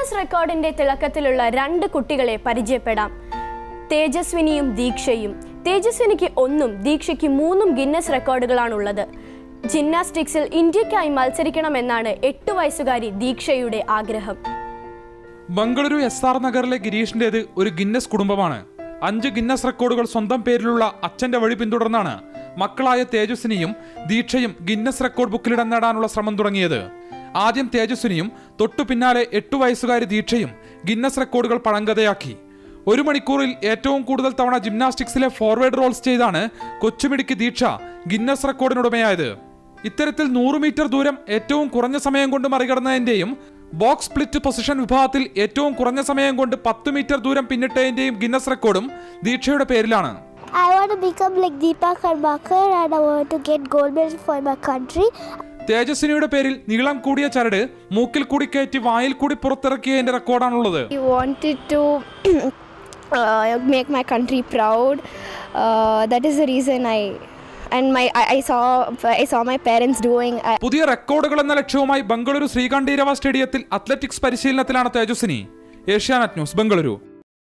Guinness റെക്കോർഡിന്റെ തിളക്കത്തിലുള്ള രണ്ട് കുട്ടികളെ പരിചയപ്പെടാം തേജസ്വിനിയും ദീക്ഷയും തേജസ്വിനിക്ക് ഒന്നും ദീക്ഷയ്ക്ക് മൂന്നും ഗിന്നസ് റെക്കോർഡുകളാണുള്ളത് ജിംനാസ്റ്റിക്സിൽ ഇന്ത്യക്കായി മത്സരിക്കണമെന്നാണ് എട്ടു വയസ്സുകാരി ദീക്ഷയുടെ ആഗ്രഹം ബംഗളൂരു എസ് ആർ നഗറിലെ ഗിരീഷിന്റേത് ഒരു ഗിന്നസ് കുടുംബമാണ് അഞ്ച് ഗിന്നസ് റെക്കോർഡുകൾ സ്വന്തം പേരിലുള്ള അച്ഛന്റെ വഴി പിന്തുടർന്നാണ് മക്കളായ തേജസ്വിനിയും ദീക്ഷയും ഗിന്നസ് റെക്കോർഡ് ബുക്കിലിടം നേടാനുള്ള ശ്രമം തുടങ്ങിയത് ആദ്യം തേജസ്വിനിയും തൊട്ടു പിന്നാലെ എട്ടു വയസ്സുകാരി ദീക്ഷയും ഗിന്നസ് റെക്കോർഡുകൾ പഴങ്കഥയാക്കി ഒരു മണിക്കൂറിൽ ഏറ്റവും കൂടുതൽ തവണ ജിംനാസ്റ്റിക്സിലെ ഫോർവേഡ് റോൾസ് ചെയ്താണ് കൊച്ചുമിടിക്ക് ദീക്ഷ ഗിന്നസ് റെക്കോർഡിനുടമയായത് ഇത്തരത്തിൽ നൂറ് മീറ്റർ ദൂരം ഏറ്റവും കുറഞ്ഞ സമയം കൊണ്ട് മറികടന്നതിന്റെയും ബോക്സ് സ്പ്ലിറ്റ് പൊസിഷൻ വിഭാഗത്തിൽ ഏറ്റവും കുറഞ്ഞ സമയം കൊണ്ട് പത്ത് മീറ്റർ ദൂരം പിന്നിട്ടതിന്റെയും ഗിന്നസ് റെക്കോർഡും ദീക്ഷയുടെ പേരിലാണ് I want to become like Deepa Karmakar and I want to get gold medal for my country. തേജസ്വിനിയുടെ പേരിൽ നീളം കൂടിയ ചരട് മൂക്കിൽ കൂടി കയറ്റി വായിൽ കൂടി പുറത്തിറക്കിയതിന്റെ റെക്കോർഡാണുള്ളത് I wanted to uh, make my country proud. Uh, that is the reason I and my I, I saw I saw my parents doing. I, പുതിയ റെക്കോർഡുകൾ എന്ന ലക്ഷ്യവുമായി ബംഗളൂരു ശ്രീകണ്ഠീരവ സ്റ്റേഡിയത്തിൽ അത്ലറ്റിക്സ് പരിശീലനത്തിലാണ് തേജസ്വിനി ഏഷ്യാനെറ്റ് ന്യൂസ് ബംഗളൂരു